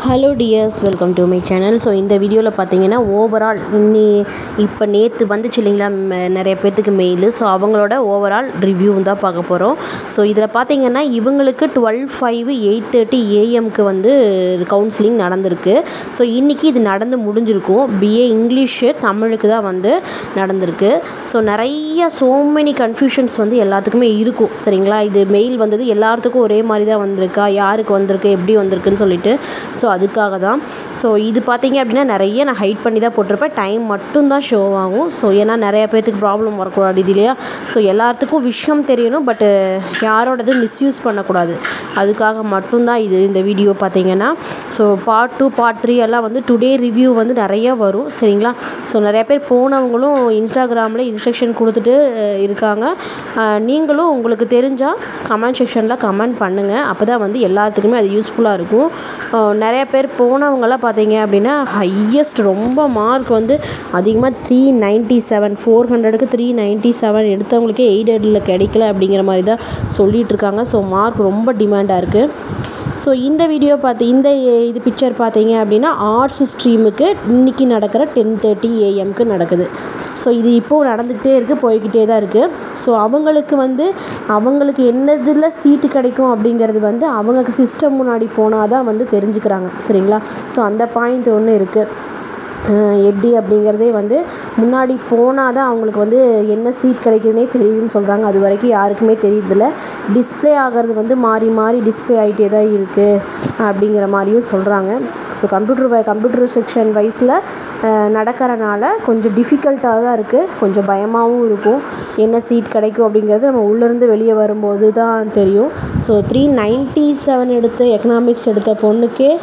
hello dears welcome to my channel so இந்த வீடியோவில் பார்த்தீங்கன்னா ஓவரால் இன்னி இப்போ நேற்று வந்துச்சு இல்லைங்களா ம- நிறைய பேர்த்துக்கு மெயிலு ஸோ அவங்களோட ஓவரால் ரிவ்யூ தான் பார்க்க போகிறோம் ஸோ இதில் பார்த்தீங்கன்னா இவங்களுக்கு டுவெல் ஃபைவ் எயிட் தேர்ட்டி ஏஎம்க்கு வந்து கவுன்சிலிங் நடந்திருக்கு ஸோ இன்றைக்கி இது நடந்து முடிஞ்சிருக்கும் பிஏ இங்கிலீஷு தமிழுக்கு தான் வந்து நடந்திருக்கு ஸோ நிறைய so many கன்ஃபியூஷன்ஸ் வந்து எல்லாத்துக்குமே இருக்கும் சரிங்களா இது மெயில் வந்தது எல்லாத்துக்கும் ஒரே மாதிரி தான் வந்திருக்கா யாருக்கு வந்திருக்கு எப்படி வந்திருக்குன்னு சொல்லிட்டு ஸோ அதுக்காக தான் ஸோ இது பார்த்தீங்க அப்படின்னா நிறைய நான் ஹைட் பண்ணி தான் போட்டிருப்பேன் டைம் மட்டும்தான் ஷோ ஆகும் ஸோ ஏன்னா நிறைய பேர்த்துக்கு ப்ராப்ளம் வரக்கூடாது இது இல்லையா ஸோ எல்லாத்துக்கும் விஷயம் தெரியணும் பட்டு யாரோடதும் மிஸ்யூஸ் பண்ணக்கூடாது அதுக்காக மட்டும்தான் இது இந்த வீடியோ பார்த்தீங்கன்னா so part two part three எல்லாம் வந்து டுடே ரிவ்யூ வந்து நிறைய வரும் சரிங்களா ஸோ நிறைய பேர் போனவங்களும் இன்ஸ்டாகிராமில் இன்ஸ்ட்ரக்ஷன் கொடுத்துட்டு அஹ், இருக்காங்க அஹ், நீங்களும் உங்களுக்கு தெரிஞ்சால் கமெண்ட் செக்ஷனில் கமெண்ட் பண்ணுங்கள் அப்போ தான் வந்து எல்லாத்துக்குமே அது யூஸ்ஃபுல்லாக இருக்கும் அஹ், நிறைய பேர் போனவங்கலாம் பார்த்தீங்க அப்படின்னா ஹையஸ்ட் ரொம்ப மார்க் வந்து அதிகமாக த்ரீ நைன்ட்டி செவன் ஃபோர் ஹண்ட்ரடுக்கு த்ரீ நைன்ட்டி செவன் எடுத்தவங்களுக்கே எய்டடில் கிடைக்கல அப்படிங்கிற மாதிரி தான் சொல்லிட்டு இருக்காங்க ஸோ மார்க் ரொம்ப டிமாண்டாக இருக்குது ஸோ இந்த வீடியோ பார்த்து இந்த இது பிக்சர் பார்த்தீங்க அப்படின்னா ஆர்ட்ஸ் ஸ்ட்ரீமுக்கு இன்றைக்கி நடக்கிற டென் தேர்ட்டி ஏஎம்க்கு நடக்குது ஸோ இது இப்போது நடந்துக்கிட்டே இருக்குது போய்கிட்டே தான் இருக்குது ஸோ அவங்களுக்கு வந்து அவங்களுக்கு என்னதில் சீட்டு கிடைக்கும் அப்படிங்கிறது வந்து அவங்க சிஸ்டம் முன்னாடி போனால் தான் வந்து தெரிஞ்சுக்கிறாங்க சரிங்களா ஸோ அந்த பாயிண்ட் ஒன்று இருக்குது அஹ் எப்படி அப்படிங்கிறதே வந்து முன்னாடி போனால் தான் அவங்களுக்கு வந்து என்ன சீட் கிடைக்குதுனே தெரியுதுன்னு சொல்கிறாங்க அது வரைக்கும் யாருக்குமே தெரியறதில்ல டிஸ்ப்ளே ஆகிறது வந்து மாறி மாறி டிஸ்ப்ளே ஆகிட்டே தான் இருக்குது அப்படிங்கிற மாதிரியும் சொல்கிறாங்க ஸோ கம்ப்யூட்டர் கம்ப்யூட்டர் செக்ஷன் வைஸில் நடக்கிறனால கொஞ்சம் டிஃபிகல்ட்டாக தான் இருக்குது கொஞ்சம் பயமாகவும் இருக்கும் என்ன சீட் கிடைக்கும் அப்படிங்கிறது நம்ம உள்ளேருந்து வெளியே வரும்போது தான் தெரியும் ஸோ த்ரீ நைன்ட்டி செவன் எடுத்து எக்கனாமிக்ஸ் எடுத்த பொண்ணுக்கே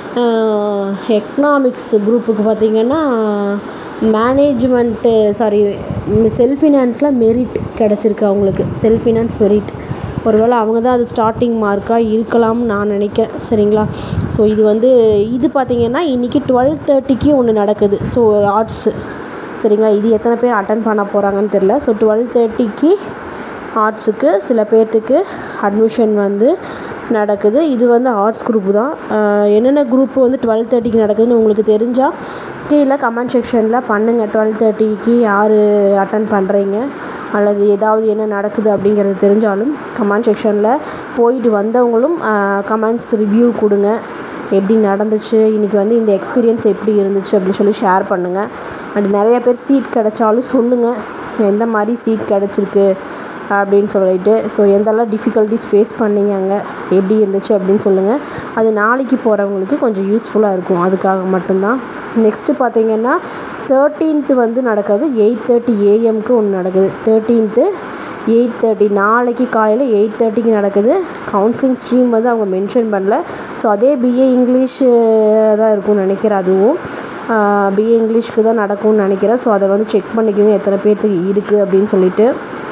எக்கனாமிக்ஸ் குரூப்புக்கு பார்த்திங்கன்னா மேனேஜ்மெண்ட்டு சாரி செல்ஃப் ஃபினான்ஸில் மெரிட் கிடச்சிருக்கு அவங்களுக்கு செல்ஃப் ஃபினான்ஸ் மெரிட் ஒருவேளை அவங்க தான் அது ஸ்டார்டிங் மார்க்காக இருக்கலாம்னு நான் நினைக்கிறேன் சரிங்களா ஸோ இது வந்து இது பார்த்திங்கன்னா இன்றைக்கி டுவெல் தேர்ட்டிக்கு ஒன்று நடக்குது ஸோ ஆர்ட்ஸு சரிங்களா இது எத்தனை பேர் அட்டன் பண்ண போகிறாங்கன்னு தெரில ஸோ டுவெல் தேர்ட்டிக்கு ஆர்ட்ஸுக்கு சில பேர்த்துக்கு அட்மிஷன் வந்து நடக்குது இது வந்து ஆர்ட்ஸ் குரூப்பு தான் ஆஹ் என்னென்ன குரூப் வந்து டுவெல் தேர்ட்டிக்கு நடக்குதுன்னு உங்களுக்கு தெரிஞ்சால் கீழே கமெண்ட் செக்ஷனில் பண்ணுங்கள் டுவெல் தேர்ட்டிக்கு யார் அட்டன் பண்ணுறீங்க அல்லது ஏதாவது என்ன நடக்குது அப்படிங்கிறது தெரிஞ்சாலும் கமெண்ட் செக்ஷனில் போயிட்டு வந்தவங்களும் கமெண்ட்ஸ் ரிவ்யூ கொடுங்க எப்படி நடந்துச்சு இன்றைக்கி வந்து இந்த எக்ஸ்பீரியன்ஸ் எப்படி இருந்துச்சு அப்படின்னு சொல்லி ஷேர் பண்ணுங்கள் அண்ட் நிறைய பேர் சீட் கிடைச்சாலும் சொல்லுங்கள் எந்த மாதிரி சீட் கிடச்சிருக்கு அப்படின்னு சொல்லிட்டு ஸோ எந்தெல்லாம் டிஃபிகல்ட்டிஸ் ஃபேஸ் பண்ணீங்க அங்கே எப்படி இருந்துச்சு அப்படின்னு சொல்லுங்கள் அது நாளைக்கு போகிறவங்களுக்கு கொஞ்சம் யூஸ்ஃபுல்லாக இருக்கும் அதுக்காக மட்டும்தான் நெக்ஸ்ட்டு பார்த்தீங்கன்னா தேர்ட்டீன்த்து வந்து நடக்குது எயிட் தேர்ட்டி ஏஎம்க்கு ஒன்று நடக்குது தேர்ட்டீன்த்து எயிட் தேர்ட்டி நாளைக்கு காலையில் எயிட் தேர்ட்டிக்கு நடக்குது கவுன்சிலிங் ஸ்ட்ரீம் வந்து அவங்க மென்ஷன் பண்ணல ஸோ அதே பிஏ இங்கிலீஷ் தான் இருக்கும்னு நினைக்கிறேன் அதுவும் பிஏ இங்கிலீஷ்க்கு தான் நடக்கும்னு நினைக்கிறேன் ஸோ அதை வந்து செக் பண்ணிக்கோங்க எத்தனை பேர்த்துக்கு இருக்குது அப்படின்னு சொல்லிட்டு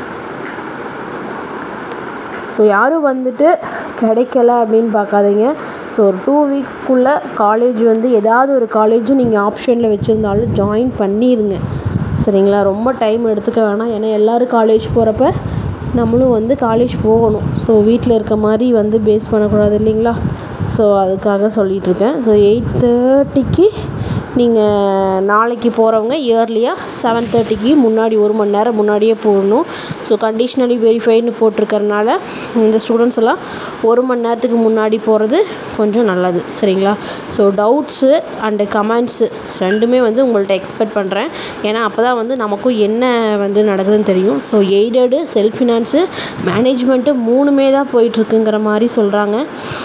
ஸோ யாரும் வந்துட்டு கிடைக்கல அப்படின்னு பார்க்காதீங்க ஸோ ஒரு டூ வீக்ஸ்க்குள்ளே காலேஜ் வந்து ஏதாவது ஒரு காலேஜும் நீங்கள் ஆப்ஷனில் வச்சுருந்தாலும் ஜாயின் பண்ணிடுங்க சரிங்களா ரொம்ப டைம் எடுத்துக்க வேணாம் ஏன்னா எல்லோரும் காலேஜ் போகிறப்ப நம்மளும் வந்து காலேஜ் போகணும் ஸோ வீட்டில் இருக்க மாதிரி வந்து பேஸ் பண்ணக்கூடாது இல்லைங்களா ஸோ அதுக்காக சொல்லிகிட்ருக்கேன் ஸோ எயிட் தேர்ட்டிக்கு நீங்கள் நாளைக்கு போகிறவங்க இயர்லியாக செவன் தேர்ட்டிக்கு முன்னாடி ஒரு மணி நேரம் முன்னாடியே போடணும் ஸோ கண்டிஷ்னலி வெரிஃபைன்னு போட்டிருக்கறனால இந்த ஸ்டூடெண்ட்ஸ் எல்லாம் ஒரு மணி நேரத்துக்கு முன்னாடி போகிறது கொஞ்சம் நல்லது சரிங்களா ஸோ டவுட்ஸு அண்டு கமெண்ட்ஸு ரெண்டுமே வந்து உங்கள்கிட்ட எக்ஸ்பெக்ட் பண்ணுறேன் ஏன்னா அப்போ தான் வந்து நமக்கும் என்ன வந்து நடக்குதுன்னு தெரியும் so aided self finance management மூணுமே தான் போயிட்டுருக்குங்கிற மாதிரி சொல்கிறாங்க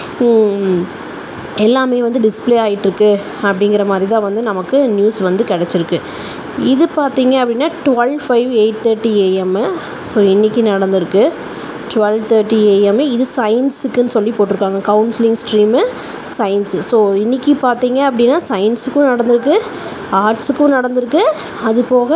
எல்லாமே வந்து டிஸ்ப்ளே ஆகிட்டுருக்கு அப்படிங்கிற மாதிரி தான் வந்து நமக்கு நியூஸ் வந்து கிடச்சிருக்கு இது பார்த்தீங்க அப்படின்னா twelve five eight thirty AM so இன்றைக்கி நடந்திருக்கு டுவெல் தேர்ட்டி ஏஎம்மு இது சயின்ஸுக்குன்னு சொல்லி போட்டிருக்காங்க கவுன்சிலிங் ஸ்ட்ரீமு சயின்ஸு ஸோ இன்றைக்கி பார்த்தீங்க அப்படின்னா சயின்ஸுக்கும் நடந்திருக்கு ஆர்ட்ஸுக்கும் நடந்திருக்கு அது போக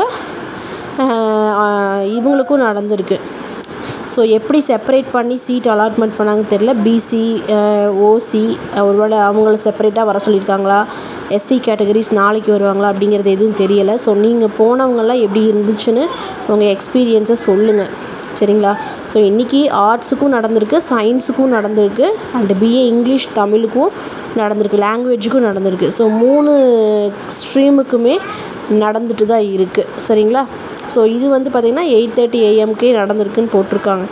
ஆஹ், இவங்களுக்கும் நடந்திருக்கு ஸோ எப்படி செப்பரேட் பண்ணி சீட் அலாட்மெண்ட் பண்ணாங்கன்னு தெரில பிசி ஓசி ஒருவேளை அவங்கள செப்பரேட்டாக வர சொல்லியிருக்காங்களா எஸ்சி கேட்டகரிஸ் நாளைக்கு வருவாங்களா அப்படிங்கிறது எதுவும் தெரியலை ஸோ நீங்கள் போனவங்கெல்லாம் எப்படி இருந்துச்சுன்னு உங்கள் எக்ஸ்பீரியன்ஸை சொல்லுங்கள் சரிங்களா ஸோ இன்றைக்கி ஆர்ட்ஸுக்கும் நடந்திருக்கு சயின்ஸுக்கும் நடந்திருக்கு அண்டு பிஏ இங்கிலீஷ் தமிழுக்கும் நடந்திருக்கு லாங்குவேஜுக்கும் நடந்திருக்கு ஸோ மூணு ஸ்ட்ரீமுக்குமே நடந்துட்டு தான் இருக்குது சரிங்களா ஸோ இது வந்து பார்த்திங்கன்னா எயிட் தேர்ட்டி ஏஎம்கே நடந்திருக்குன்னு போட்டிருக்காங்க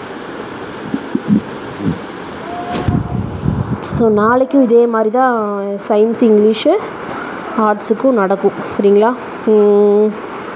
ஸோ நாளைக்கும் இதே மாதிரி தான் சயின்ஸ் இங்கிலீஷு ஆர்ட்ஸுக்கும் நடக்கும் சரிங்களா உம்,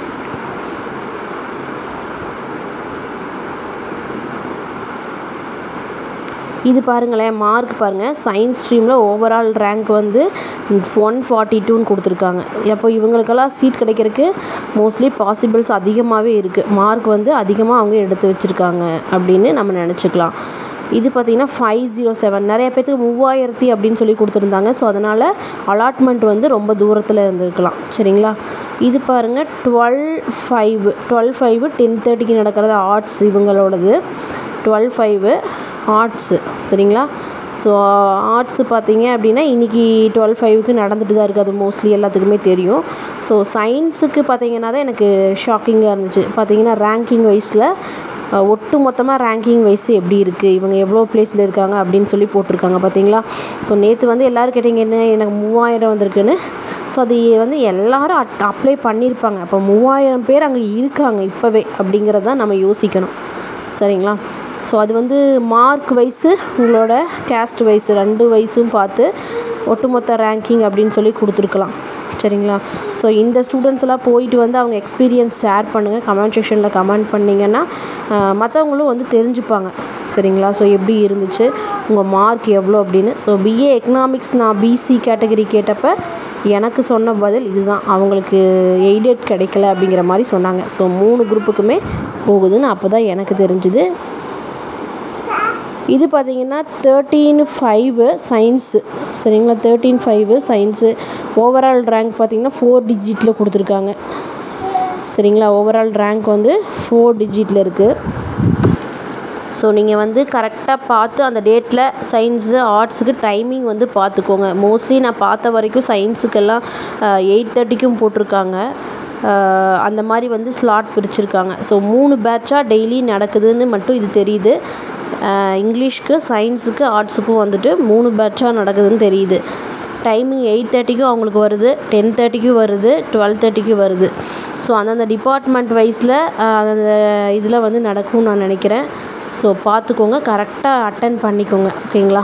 இது பாருங்களேன் மார்க் பாருங்கள் சயின்ஸ் ஸ்ட்ரீமில் ஓவரால் ரேங்க் வந்து ஒன் ஃபார்ட்டி டூன்னு கொடுத்துருக்காங்க அப்போ இவங்களுக்கெல்லாம் சீட் கிடைக்கிறதுக்கு மோஸ்ட்லி பாசிபிள்ஸ் அதிகமாகவே இருக்குது மார்க் வந்து அதிகமாக அவங்க எடுத்து வச்சுருக்காங்க அப்படின்னு நம்ம நினச்சிக்கலாம் இது பார்த்திங்கன்னா ஃபைவ் ஜீரோ செவன் நிறைய பேர்த்துக்கு மூவாயிரத்தி அப்படின்னு சொல்லி கொடுத்துருந்தாங்க ஸோ அதனால் அலாட்மெண்ட் வந்து ரொம்ப தூரத்தில் இருந்திருக்கலாம் சரிங்களா இது பாருங்கள் twelve five twelve five ten தேர்ட்டிக்கு நடக்கிறது ஆர்ட்ஸ் இவங்களோடது டுவெல் ஃபைவு ஆர்ட்ஸு சரிங்களா ஸோ ஆர்ட்ஸு பார்த்தீங்க அப்படின்னா இன்றைக்கி டுவெல் ஃபைவுக்கு நடந்துட்டு தான் இருக்குது அது மோஸ்ட்லி எல்லாத்துக்குமே தெரியும் ஸோ சயின்ஸுக்கு பார்த்தீங்கன்னா தான் எனக்கு ஷாக்கிங்காக இருந்துச்சு பார்த்தீங்கன்னா ரேங்கிங் வைஸில் ஒட்டு மொத்தமாக ரேங்கிங் வைஸ் எப்படி இருக்குது இவங்க எவ்வளோ ப்ளேஸில் இருக்காங்க அப்படின்னு சொல்லி போட்டிருக்காங்க பார்த்தீங்களா ஸோ நேற்று வந்து எல்லோரும் கேட்டிங்க என்ன எனக்கு மூவாயிரம் வந்திருக்குன்னு ஸோ அது வந்து எல்லாரும் அட் அப்ளை பண்ணியிருப்பாங்க அப்போ மூவாயிரம் பேர் அங்கே இருக்காங்க இப்போவே அப்படிங்கிறத தான் நம்ம யோசிக்கணும் சரிங்களா ஸோ அது வந்து மார்க் வைஸு உங்களோட கேஸ்ட் வைஸ் ரெண்டு வயசும் பார்த்து ஒட்டுமொத்த ரேங்கிங் அப்படின்னு சொல்லி கொடுத்துருக்கலாம் சரிங்களா ஸோ இந்த ஸ்டூடெண்ட்ஸ் எல்லாம் போயிட்டு வந்து அவங்க எக்ஸ்பீரியன்ஸ் ஷேர் பண்ணுங்கள் கமெண்ட் செக்ஷனில் கமெண்ட் பண்ணிங்கன்னா மற்றவங்களும் வந்து தெரிஞ்சுப்பாங்க சரிங்களா ஸோ எப்படி இருந்துச்சு உங்கள் மார்க் எவ்வளோ அப்படின்னு ஸோ பிஏ எக்கனாமிக்ஸ் நான் பிசி கேட்டகரி கேட்டப்போ எனக்கு சொன்ன பதில் இதுதான் அவங்களுக்கு எய்டட் கிடைக்கல அப்படிங்கிற மாதிரி சொன்னாங்க ஸோ மூணு குரூப்புக்குமே போகுதுன்னு அப்போ தான் எனக்கு தெரிஞ்சுது இது பார்த்தீங்கன்னா தேர்ட்டீன் ஃபைவு சயின்ஸு சரிங்களா thirteen five science overall rank பார்த்தீங்கன்னா ஃபோர் டிஜிட்டில் கொடுத்துருக்காங்க சரிங்களா ஓவரால் ரேங்க் வந்து ஃபோர் டிஜிட்டில் இருக்குது ஸோ நீங்கள் வந்து கரெக்டாக பார்த்து அந்த டேட்டில் சயின்ஸு ஆர்ட்ஸுக்கு டைமிங் வந்து பார்த்துக்கோங்க மோஸ்ட்லி நான் பார்த்த வரைக்கும் சயின்ஸுக்கெல்லாம் எயிட் தேர்ட்டிக்கும் போட்டிருக்காங்க அஹ், அந்த மாதிரி வந்து ஸ்லாட் பிரிச்சிருக்காங்க ஸோ மூணு பேட்சாக டெய்லி நடக்குதுன்னு மட்டும் இது தெரியுது அஹ், இங்கிலீஷ்க்கு சயின்ஸுக்கு ஆர்ட்ஸுக்கும் வந்துட்டு மூணு பேட்சாக நடக்குதுன்னு தெரியுது டைமிங் எயிட் தேர்ட்டிக்கும் அவங்களுக்கு வருது டென் தேர்ட்டிக்கும் வருது டுவெல் தேர்ட்டிக்கும் வருது ஸோ அந்தந்த டிபார்ட்மெண்ட் வைஸில் அந்த இதில் வந்து நடக்கும்னு நான் நினைக்கிறேன் ஸோ பார்த்துக்கோங்க கரெக்டாக அட்டன் பண்ணிக்கோங்க ஓகேங்களா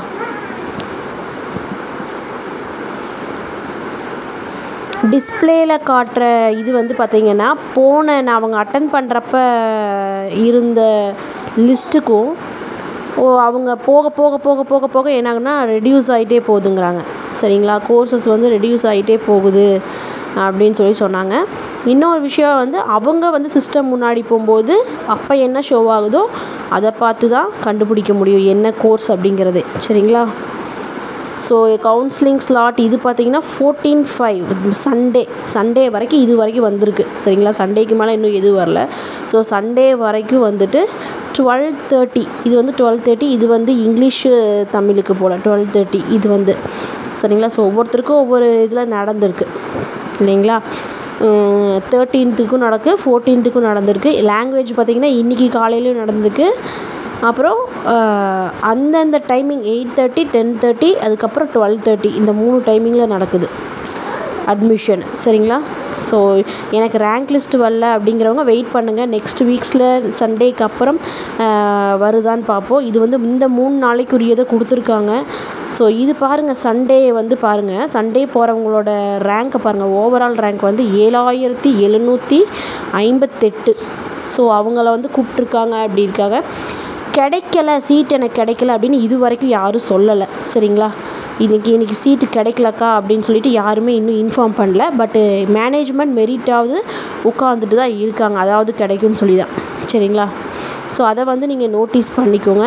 டிஸ்பிளேயில் காட்டுற இது வந்து பார்த்திங்கன்னா போன நான் அவங்க அட்டன் பண்ணுறப்ப இருந்த லிஸ்ட்டுக்கும் ஓ அவங்க போக போக போக போக போக என்னாகுன்னா ரெடியூஸ் ஆகிட்டே போகுதுங்கிறாங்க சரிங்களா கோர்சஸ் வந்து ரெடியூஸ் ஆகிட்டே போகுது அப்படின்னு சொல்லி சொன்னாங்க இன்னொரு விஷயம் வந்து அவங்க வந்து சிஸ்டம் முன்னாடி போகும்போது அப்போ என்ன ஷோ ஆகுதோ அதை பார்த்து தான் கண்டுபிடிக்க முடியும் என்ன கோர்ஸ் அப்படிங்கிறதே சரிங்களா ஸோ கவுன்சிலிங் ஸ்லாட் இது பார்த்தீங்கன்னா ஃபோர்டீன் ஃபைவ் சண்டே சண்டே வரைக்கும் இது வரைக்கும் வந்திருக்கு சரிங்களா சண்டேக்கு மேலே இன்னும் எதுவும் வரல ஸோ சண்டே வரைக்கும் வந்துட்டு டுவெல் தேர்ட்டி இது வந்து டுவெல் தேர்ட்டி இது வந்து இங்கிலீஷு தமிழுக்கு போல் டுவெல் தேர்ட்டி இது வந்து சரிங்களா ஸோ ஒவ்வொருத்தருக்கும் ஒவ்வொரு இதில் நடந்திருக்கு இல்லைங்களா தேர்ட்டீன்த்துக்கும் நடக்கு ஃபோர்டீன்த்துக்கும் நடந்திருக்கு லாங்குவேஜ் பார்த்திங்கன்னா இன்றைக்கி காலையிலையும் நடந்திருக்கு அப்புறம் அஹ், அந்தந்த timing eight thirty ten thirty அதுக்கப்புறம் டுவெல் தேர்ட்டி இந்த மூணு டைமிங்கில் நடக்குது அட்மிஷன் சரிங்களா ஸோ எனக்கு ரேங்க் லிஸ்ட் வரல அப்படிங்கிறவங்க வெயிட் பண்ணுங்கள் நெக்ஸ்ட் வீக்ஸில் சண்டேக்கு அப்புறம் அஹ், வருதான்னு பார்ப்போம் இது வந்து இந்த மூணு நாளைக்குரியதை கொடுத்துருக்காங்க ஸோ இது பாருங்கள் சண்டே வந்து பாருங்கள் சண்டே போகிறவங்களோட ரேங்க்கை பாருங்கள் ஓவரால் ரேங்க் வந்து ஏழாயிரத்தி எழுநூற்றி ஐம்பத்தெட்டு ஸோ அவங்கள வந்து கூப்பிட்ருக்காங்க அப்படி இருக்காங்க கிடைக்கல சீட் எனக்கு கிடைக்கல அப்படின்னு இது வரைக்கும் யாரும் சொல்லலை சரிங்களா இன்றைக்கி இன்றைக்கி சீட்டு கிடைக்கலக்கா அப்படின்னு சொல்லிட்டு யாருமே இன்னும் இன்ஃபார்ம் பண்ணல பட்டு மேனேஜ்மெண்ட் மெரிட்டாவது உட்காந்துட்டு தான் இருக்காங்க அதாவது கிடைக்கும்னு சொல்லி தான் சரிங்களா ஸோ அதை வந்து நீங்கள் நோட்டீஸ் பண்ணிக்கோங்க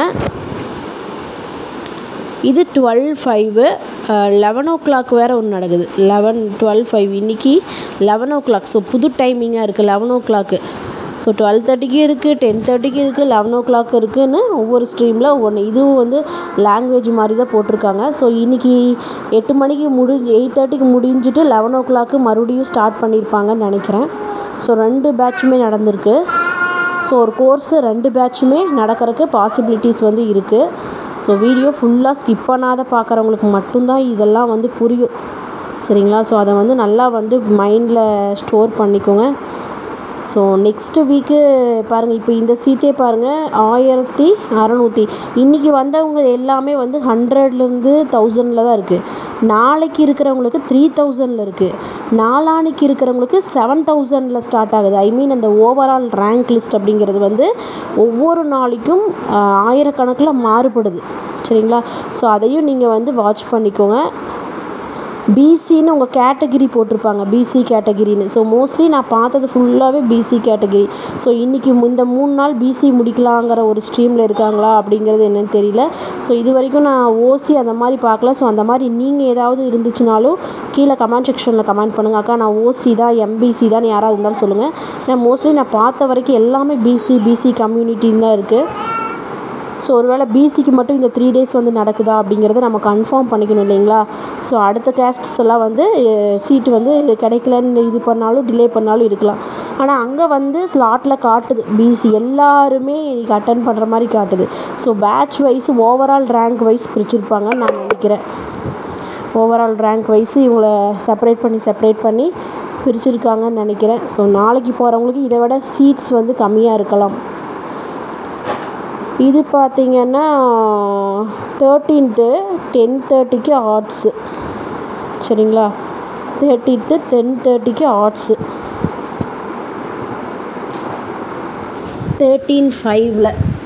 இது twelve five eleven o'clock வேறு ஒன்று நடக்குது லெவன் டுவெல் ஃபைவ் இன்றைக்கி லெவன் ஓ கிளாக் ஸோ புது டைமிங்காக இருக்குது eleven o'clock so twelve தேர்ட்டிக்கு இருக்குது டென் தேர்ட்டிக்கு இருக்குது லெவன் ஓ கிளாக் இருக்குதுன்னு ஒவ்வொரு ஸ்ட்ரீமில் ஒன்று இதுவும் வந்து லாங்குவேஜ் மாதிரி தான் போட்டிருக்காங்க ஸோ இன்றைக்கி எட்டு மணிக்கு முடிஞ்சு எயிட் தேர்ட்டிக்கு முடிஞ்சிட்டு லெவன் ஓ கிளாக்கு மறுபடியும் ஸ்டார்ட் பண்ணியிருப்பாங்கன்னு நினைக்கிறேன் ஸோ ரெண்டு பேட்சுமே நடந்திருக்கு ஸோ ஒரு கோர்ஸு ரெண்டு பேட்சுமே நடக்கிறதுக்கு பாசிபிலிட்டிஸ் வந்து இருக்குது ஸோ வீடியோ ஃபுல்லாக ஸ்கிப் பண்ணாத பார்க்குறவங்களுக்கு மட்டும்தான் இதெல்லாம் வந்து புரியும் சரிங்களா ஸோ அதை வந்து நல்லா வந்து மைண்டில் ஸ்டோர் பண்ணிக்கோங்க ஸோ நெக்ஸ்ட்டு வீக்கு பாருங்கள் இப்போ இந்த சீட்டே பாருங்கள் ஆயிரத்தி அறநூற்றி இன்றைக்கி வந்தவங்க எல்லாமே வந்து ஹண்ட்ரட்லேருந்து தௌசண்டில் தான் இருக்குது நாளைக்கு இருக்கிறவங்களுக்கு த்ரீ தௌசண்டில் இருக்குது நாளானிக்கு இருக்கிறவங்களுக்கு செவன் தௌசண்டில் ஸ்டார்ட் ஆகுது ஐ மீன் அந்த ஓவரால் ரேங்க் லிஸ்ட் அப்படிங்கிறது வந்து ஒவ்வொரு நாளைக்கும் ஆயிரக்கணக்கில் மாறுபடுது சரிங்களா ஸோ அதையும் நீங்கள் வந்து வாட்ச் பண்ணிக்கோங்க பிசின்னு உங்கள் கேட்டகிரி போட்டிருப்பாங்க பிசி கேட்டகிரின்னு ஸோ மோஸ்ட்லி நான் பார்த்தது ஃபுல்லாகவே பிசி கேட்டகிரி ஸோ இன்றைக்கி இந்த மூணு நாள் பிசி முடிக்கலாங்கிற ஒரு ஸ்ட்ரீமில் இருக்காங்களா அப்படிங்கிறது என்னன்னு தெரியல ஸோ இது வரைக்கும் நான் ஓசி அந்த மாதிரி பார்க்கல ஸோ அந்த மாதிரி நீங்கள் ஏதாவது இருந்துச்சுனாலும் கீழே கமெண்ட் செக்ஷனில் கமெண்ட் பண்ணுங்கள் அக்கா நான் ஓசி தான் எம்பிசி தான் யாராவது இருந்தாலும் சொல்லுங்கள் ஏன்னா மோஸ்ட்லி நான் பார்த்த வரைக்கும் எல்லாமே பிசி பிசி கம்யூனிட்டின்னு தான் இருக்குது ஸோ ஒருவேளை பிசிக்கு மட்டும் இந்த த்ரீ டேஸ் வந்து நடக்குதா அப்படிங்கிறத நம்ம கன்ஃபார்ம் பண்ணிக்கணும் இல்லைங்களா ஸோ அடுத்த கேஸ்ட்ஸ் எல்லாம் வந்து சீட்டு வந்து கிடைக்கலன்னு இது பண்ணாலும் டிலே பண்ணாலும் இருக்கலாம் ஆனால் அங்கே வந்து ஸ்லாட்டில் காட்டுது பிசி எல்லாருமே இன்றைக்கி அட்டன் பண்ணுற மாதிரி காட்டுது so batch wise overall rank wise பிரிச்சிருப்பாங்கன்னு நான் நினைக்கிறேன் ஓவரால் ரேங்க் வைஸ் இவங்களை செப்பரேட் பண்ணி செப்பரேட் பண்ணி பிரிச்சிருக்காங்கன்னு நினைக்கிறேன் ஸோ நாளைக்கு போகிறவங்களுக்கு இதை விட சீட்ஸ் வந்து கம்மியாக இருக்கலாம் இது பார்த்திங்கன்னா தேர்ட்டீன்த்து டென் தேர்ட்டிக்கு ஆர்ட்ஸு சரிங்களா தேர்ட்டீன்த்து டென் தேர்ட்டிக்கு ஆர்ட்ஸு தேர்ட்டீன் ஃபைவ்ல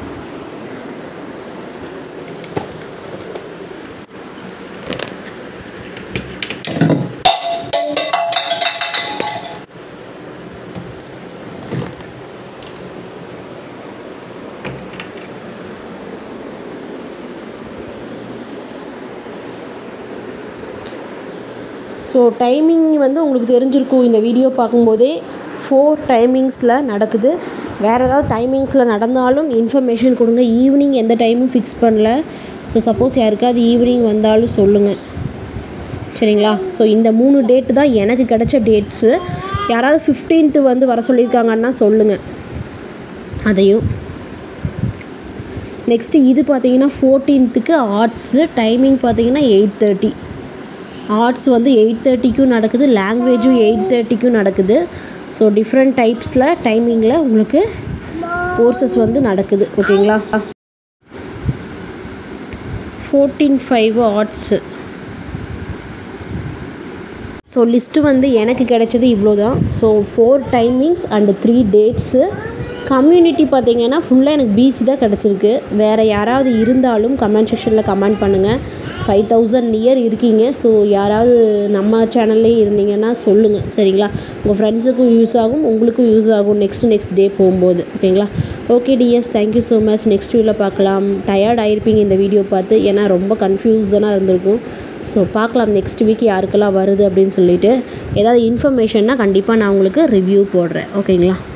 ஸோ டைமிங் வந்து உங்களுக்கு தெரிஞ்சிருக்கும் இந்த வீடியோ பார்க்கும்போதே ஃபோர் டைமிங்ஸில் நடக்குது வேறு ஏதாவது டைமிங்ஸில் நடந்தாலும் இன்ஃபர்மேஷன் கொடுங்க ஈவினிங் எந்த டைமும் ஃபிக்ஸ் பண்ணல ஸோ சப்போஸ் யாருக்காவது ஈவினிங் வந்தாலும் சொல்லுங்கள் சரிங்களா ஸோ இந்த மூணு டேட்டு தான் எனக்கு கிடைச்ச டேட்ஸு யாராவது ஃபிஃப்டீன்த்து வந்து வர சொல்லியிருக்காங்கன்னா சொல்லுங்கள் அதையும் நெக்ஸ்ட்டு இது பார்த்தீங்கன்னா ஃபோர்டீன்த்துக்கு ஆர்ட்ஸு டைமிங் பார்த்தீங்கன்னா எயிட் தேர்ட்டி ஆர்ட்ஸ் வந்து எயிட் தேர்ட்டிக்கும் நடக்குது லாங்குவேஜும் எயிட் தேர்ட்டிக்கும் நடக்குது ஸோ டிஃப்ரெண்ட் டைப்ஸில் டைமிங்கில் உங்களுக்கு கோர்சஸ் வந்து நடக்குது ஓகேங்களா fourteen five arts so list வந்து எனக்கு கிடைச்சது இவ்வளோ தான் so four timings and three dates community பார்த்தீங்கன்னா ஃபுல்லாக எனக்கு பிசி தான் கிடச்சிருக்கு வேறு யாராவது இருந்தாலும் கமெண்ட் செக்ஷனில் கமெண்ட் பண்ணுங்கள் ஃபைவ் தௌசண்ட் நியர் இருக்கீங்க ஸோ யாராவது நம்ம சேனல்லே இருந்தீங்கன்னா சொல்லுங்கள் சரிங்களா உங்கள் ஃப்ரெண்ட்ஸுக்கும் யூஸ் ஆகும் உங்களுக்கும் யூஸ் ஆகும் நெக்ஸ்ட் நெக்ஸ்ட் டே போகும்போது ஓகேங்களா okay dears thank you so much next வீடியோவில் பார்க்கலாம் டயர்ட் ஆகிருப்பீங்க இந்த வீடியோ பார்த்து ஏன்னா ரொம்ப கன்ஃபியூஸனாக இருந்திருக்கும் ஸோ பார்க்கலாம் நெக்ஸ்ட் வீக் யாருக்கெல்லாம் வருது அப்படின்னு சொல்லிட்டு ஏதாவது இன்ஃபர்மேஷன்னா கண்டிப்பாக நான் உங்களுக்கு ரிவ்யூ போடுறேன் ஓகேங்களா